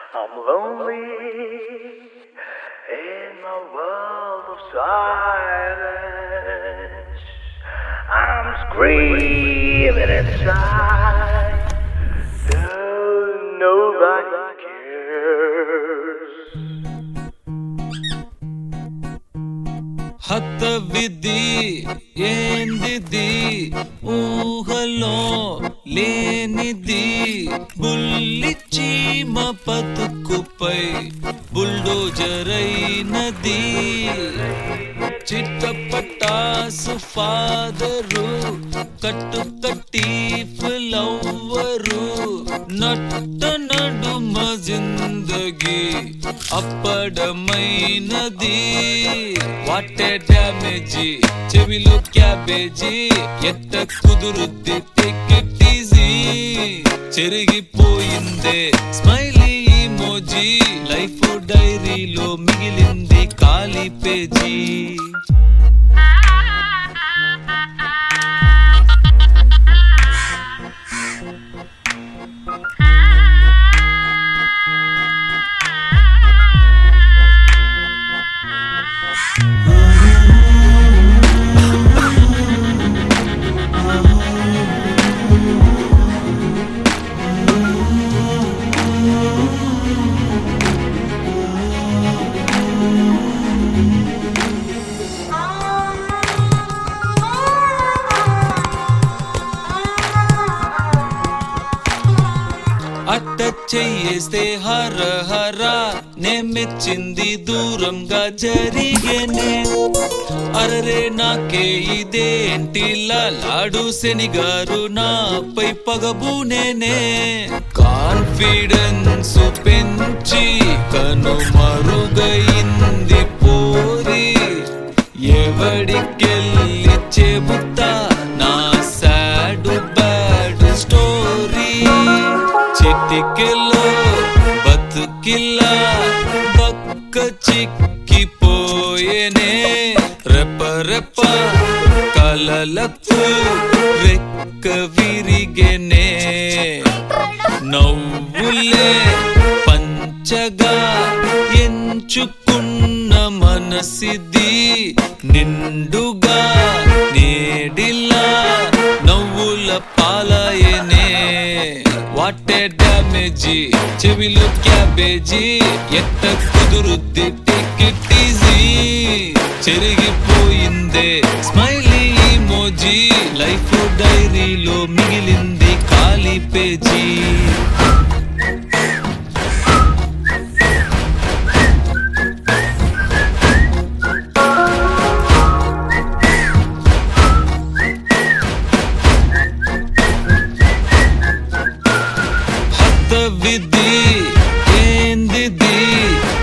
I'm lonely in my world of silence. I'm screaming inside. Though nobody cares. హతవిధి ఏందిది ఊహలో లేనిది బుల్లి చీమ బతుకుపై బుల్డోజరైనది చిట్టపటాసు father కట్టు కట్టి ఫ్లవరు నట్ట నడుమ జిందగి అప్పడమైనది వాటే డ్యామేజీ చెవిలో క్యాబేజీ ఎట్ట కుదురుద్ది టికెట్ ఈజీ చెరిగిపోయిందే స్మైలీ మోజీ లైఫ్ డైరీలో మిగిలింది ఖాళీ పేజీ అట్ట చెయ్యేస్తే హర హర నే మెచ్చింది దూరంగా జరిగేనే అరరే నాకే ఇదేంటి లాడు శనిగారు నాపై పగబూనేనే కాన్ఫిడెన్స్ పెంచి కను మరుగైంది పోరి ఎవడికెళ్ళి చెబుతా నా సాడు బ్యాడ్ స్టోరీ చిటికెలో బతుకిల్లా బక్క చిక్కిపోయేనే రెప రెప కలలకు రెక్క విరిగెనే నవ్వులే పంచగా ఎంచుకున్న మనసిది నిండుగా నేడిలా నవ్వుల పాలయనే వాటే డ్యామేజీ చెవిలో క్యాబేజీ ఎట్ట కుదురుద్ది టికెట్ ఈజీ చెరిగిపోయిందే స్మైలీ మోజీ లైఫ్ డైరీలో మిగిలింది ఖాళీ పేజీ హత విధి ఏందిది